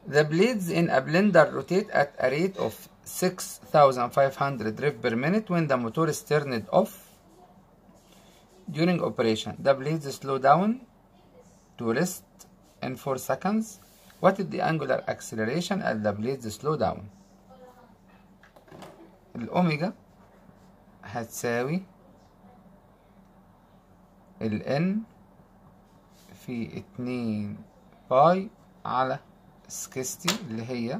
The blades in a blender rotate at a rate of 6500 rev per minute when the motor is turned off during operation. The blades slow down to rest in 4 seconds. What is the angular acceleration as the blades slow down? الأوميجا هتساوي ال N في اتنين باي على سكستي اللي هي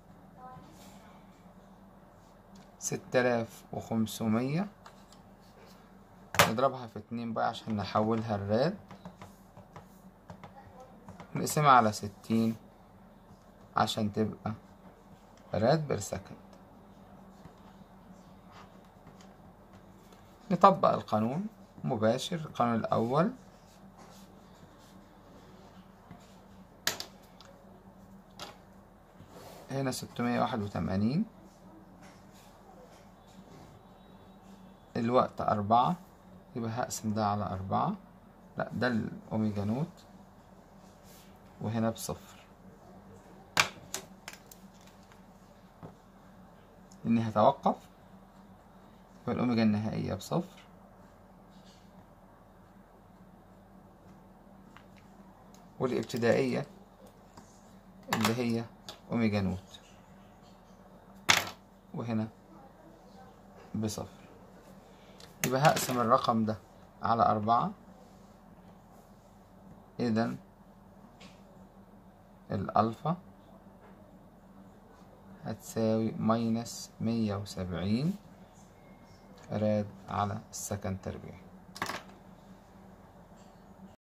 ستة آلاف وخمسمية نضربها في اتنين باي عشان نحولها الراد نقسمها على ستين عشان تبقى راد بير سكند نطبق القانون مباشر القانون الأول هنا ستمية واحد وتمانين الوقت أربعة يبقى هقسم ده على أربعة لأ ده الأوميجا نوت وهنا بصفر إني هتوقف يبقى الأوميجا النهائية بصفر والابتدائية اللي هي أوميجا نوت وهنا بصفر يبقى هقسم الرقم ده على أربعة إذا الألفا هتساوي ماينس مية وسبعين راد على السكند تربيع